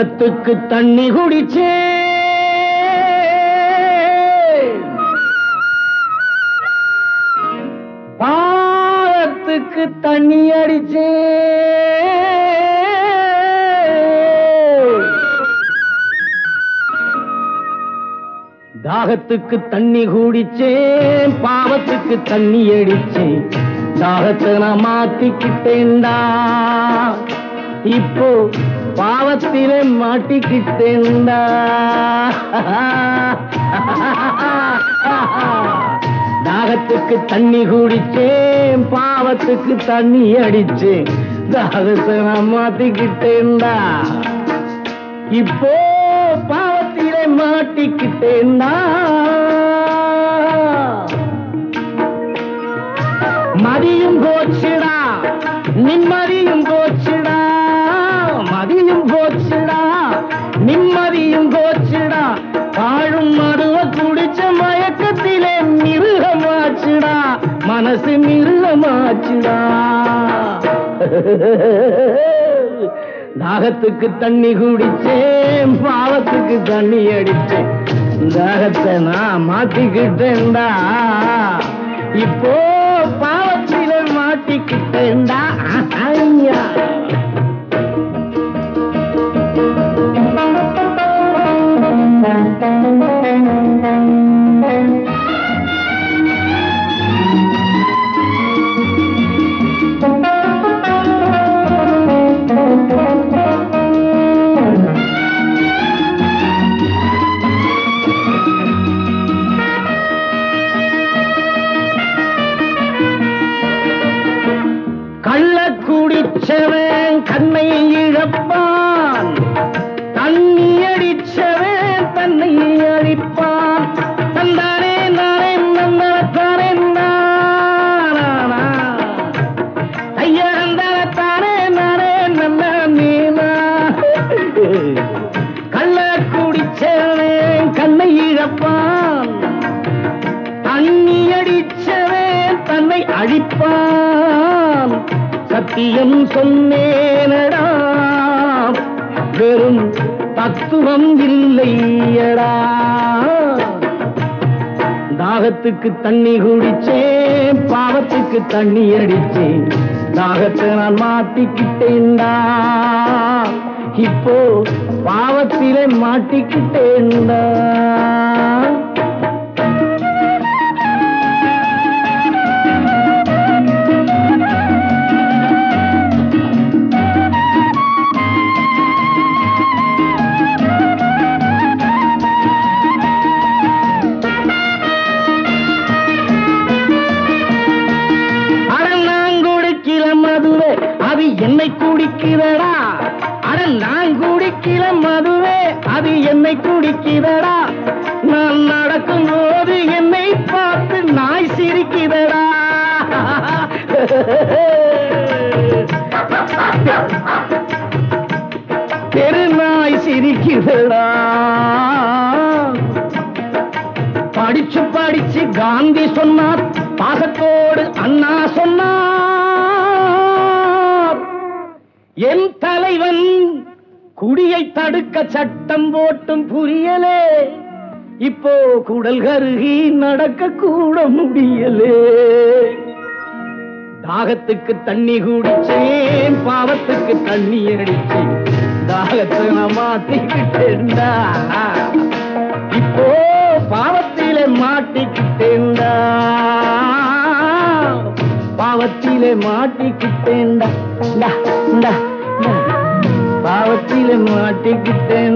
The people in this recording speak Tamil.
தாகத்துக்கு தண்ணி குடிச்சே பாவத்துக்கு தண்ணி அடிச்சே தாகத்துக்கு தண்ணி குடிச்சேன் பாவத்துக்கு தண்ணி அடிச்சேன் தாகத்தை நான் மாத்திக்கிட்டேன்டா இப்போ பாவத்திலே மாட்டிக்கிட்டேன்டா தாகத்துக்கு தண்ணி குடிச்சேன் பாவத்துக்கு தண்ணி அடிச்சேன் தாகத்தை நான் மாத்திக்கிட்டேன்டா இப்போ பாவத்திலே மாட்டிக்கிட்டேன்டா மதியும் போச்சுடா நிம்மதியும் போச்சுடா மதியும் போச்சுடா நிம்மதியும் போச்சுடா வாழும் மருவ குடிச்ச மயக்கத்திலே மிருகமாச்சுடா மனசு மிருகமாச்சுடா தாகத்துக்கு தண்ணி குடிச்சேன் பாவத்துக்கு தண்ணி அடிச்சேன் தாகத்தை நான் மாத்திக்கிட்டேன்டா இப்போ பாவத்தில மாட்டிக்கிட்டேன்டா ஐயா கள்ள குடிச்சவன் கண்ணை இழப்பான் தண்ணி அடிச்சவன் தன்னை அழிப்பான் தந்தானே நானே நன்னத்தானே நானா ஐயா தானே நானே நன்ன நீனா கள்ள குடிச்சவன் கண்ணை இழப்பான் தண்ணி அடிச்சவன் தன்னை அழிப்பான் சத்தியம் சொன்னேனடா வெறும் தத்துவம் இல்லையடா தாகத்துக்கு தண்ணி குடிச்சேன் பாவத்துக்கு தண்ணி அடிச்சேன் தாகத்தை நான் மாட்டிக்கிட்டேன்டா இப்போ பாவத்திலே மாட்டிக்கிட்டேன்டா அட நான் குடிக்கிற மதுவே அது என்னை குடிக்கிறடா அட நான் குடிக்கிற மதுவே அது என்னை குடிக்கிறடா நான் நடக்கும் போது என்னை பார்த்து நாய் சிரிக்கிறடா தெருநாய் சிரிக்கிறடா படிச்சு படிச்சு காந்தி சொன்னார் பாசத்தோடு அண்ணா சொன்னார் என் தலைவன் குடியை தடுக்க சட்டம் போட்டும் புரியலே இப்போ குடல் கருகி நடக்க கூட முடியலே தாகத்துக்கு தண்ணி குடிச்சேன் பாவத்துக்கு தண்ணி அடிச்சேன் தாகத்தை நான் மாத்திக்கிட்டேன்டா இப்போ பாவத்திலே மாட்டிக்கிட்டேன்டா பாவத்திலே மாட்டிக்கிட்டேன்டா டா, டா, டா. பாவத்திலே மாட்டிக்கிட்டேன்